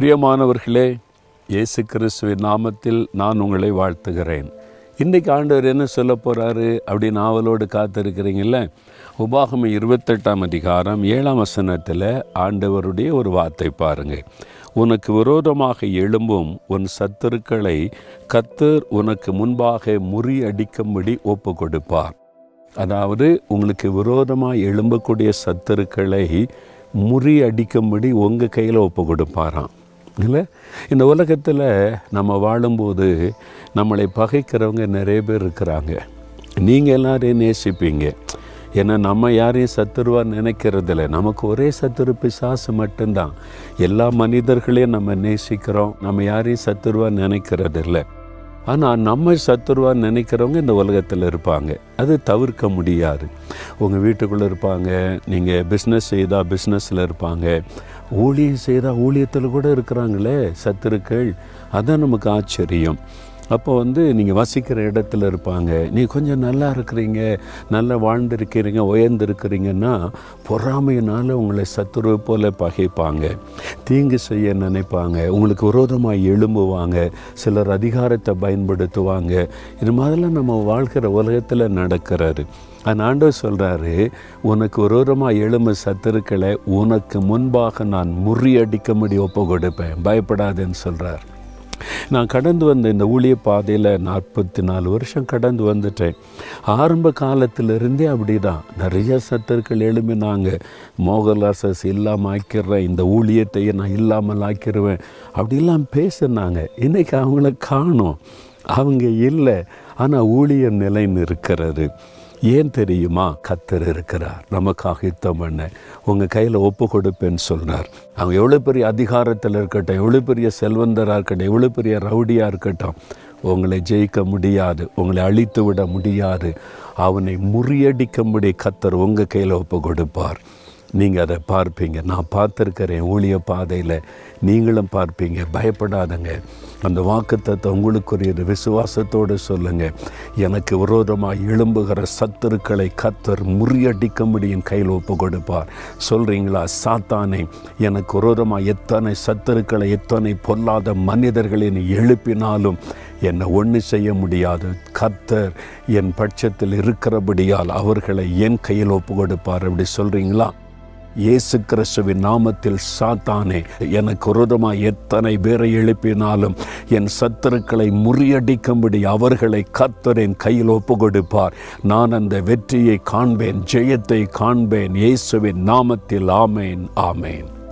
பிரியமானவர்களே இயேசு கிறிஸ்துவின் நாமத்தில் நான் உங்களை வாழ்த்துகிறேன் இன்றைக்கு ஆண்டவர் என்ன சொல்ல போகிறாரு அப்படின்னு ஆவலோடு காத்திருக்கிறீங்கள உபாகம இருபத்தெட்டாம் அதிகாரம் ஏழாம் வசனத்தில் ஆண்டவருடைய ஒரு வார்த்தை பாருங்கள் உனக்கு விரோதமாக எழும்பும் உன் சத்துருக்களை கத்தர் உனக்கு முன்பாக முறியடிக்கும்படி ஒப்பு கொடுப்பார் அதாவது உங்களுக்கு விரோதமாக எழும்பக்கூடிய சத்துருக்களை முறியடிக்கும்படி உங்கள் கையில் ஒப்பு கொடுப்பாராம் இல்லை இந்த உலகத்தில் நம்ம வாழும்போது நம்மளை பகைக்கிறவங்க நிறைய பேர் இருக்கிறாங்க நீங்கள் எல்லாரையும் நேசிப்பீங்க ஏன்னா நம்ம யாரையும் சத்துருவாக நினைக்கிறதில்ல நமக்கு ஒரே சத்துரு பிசாசு மட்டும்தான் எல்லா மனிதர்களையும் நம்ம நேசிக்கிறோம் நம்ம யாரையும் சத்துருவாக நினைக்கிறதில்ல ஆனால் நம்ம சத்துருவாக நினைக்கிறவங்க இந்த உலகத்தில் இருப்பாங்க அது தவிர்க்க முடியாது உங்கள் வீட்டுக்குள்ளே இருப்பாங்க நீங்கள் பிஸ்னஸ் செய்தால் பிஸ்னஸில் இருப்பாங்க ஊழியம் செய்தால் ஊழியத்தில் கூட இருக்கிறாங்களே சத்துருக்கள் அதான் நமக்கு ஆச்சரியம் அப்போ வந்து நீங்கள் வசிக்கிற இடத்துல இருப்பாங்க நீ கொஞ்சம் நல்லா இருக்கிறீங்க நல்லா வாழ்ந்திருக்கிறீங்க உயர்ந்திருக்கிறீங்கன்னா பொறாமையினால் உங்களை சத்துருவை போல பகைப்பாங்க தீங்கு செய்ய நினைப்பாங்க உங்களுக்கு விரோதமாக எழும்புவாங்க சிலர் அதிகாரத்தை பயன்படுத்துவாங்க இது மாதிரிலாம் நம்ம வாழ்கிற உலகத்தில் நடக்கிறாரு அந்த ஆண்டவர் சொல்கிறாரு உனக்கு விரோதமாக எழும சத்துருக்களை உனக்கு முன்பாக நான் முறியடிக்க முடியும் ஒப்பு கொடுப்பேன் பயப்படாதேன்னு சொல்கிறார் நான் கடந்து வந்த இந்த ஊழிய பாதையில் நாற்பத்தி நாலு வருஷம் கடந்து வந்துட்டேன் ஆரம்ப காலத்திலிருந்தே அப்படி தான் நிறைய சத்தர்கள் எழுப்பினாங்க மோகலாசஸ் இல்லாமல் ஆக்கிடுறேன் இந்த ஊழியத்தையே நான் இல்லாமல் ஆக்கிடுவேன் அப்படிலாம் பேசுனாங்க இன்றைக்கி அவங்கள காணும் அவங்க இல்லை ஆனால் ஊழியம் நிலைன்னு இருக்கிறது ஏன் தெரியுமா கத்தர் இருக்கிறார் நமக்காக யுத்தம் பண்ண உங்கள் கையில் ஒப்பு கொடுப்பேன்னு சொன்னார் அவங்க எவ்வளோ பெரிய அதிகாரத்தில் இருக்கட்டும் எவ்வளோ பெரிய செல்வந்தராக இருக்கட்டும் எவ்வளோ பெரிய ரவுடியாக இருக்கட்டும் உங்களை ஜெயிக்க முடியாது உங்களை அழித்து விட முடியாது அவனை முறியடிக்கும்படி கத்தர் உங்கள் கையில் ஒப்பு கொடுப்பார் நீங்கள் அதை பார்ப்பீங்க நான் பார்த்துருக்கிறேன் ஊழிய பாதையில் நீங்களும் பார்ப்பீங்க பயப்படாதங்க அந்த வாக்குத்தத்தை உங்களுக்குரியது விசுவாசத்தோடு சொல்லுங்கள் எனக்கு விரோதமாக எழும்புகிற சத்துருக்களை கத்தர் முறியடிக்கும்படி என் கையில் ஒப்பு கொடுப்பார் சொல்கிறீங்களா சாத்தானே எனக்கு விரோதமாக எத்தனை சத்துருக்களை எத்தனை பொல்லாத மனிதர்களை நீ எழுப்பினாலும் என்னை ஒன்று செய்ய முடியாது கத்தர் என் பட்சத்தில் இருக்கிறபடியால் அவர்களை என் கையில் ஒப்பு கொடுப்பார் அப்படி சொல்கிறீங்களா இயேசு கிறிஸ்துவின் நாமத்தில் சாத்தானே எனக்கு விரோதமாக எத்தனை பேரை எழுப்பினாலும் என் சத்துருக்களை முறியடிக்கும்படி அவர்களை கத்தரின் கையில் ஒப்பு கொடுப்பார் நான் அந்த வெற்றியை காண்பேன் ஜெயத்தை காண்பேன் இயேசுவின் நாமத்தில் ஆமேன் ஆமேன்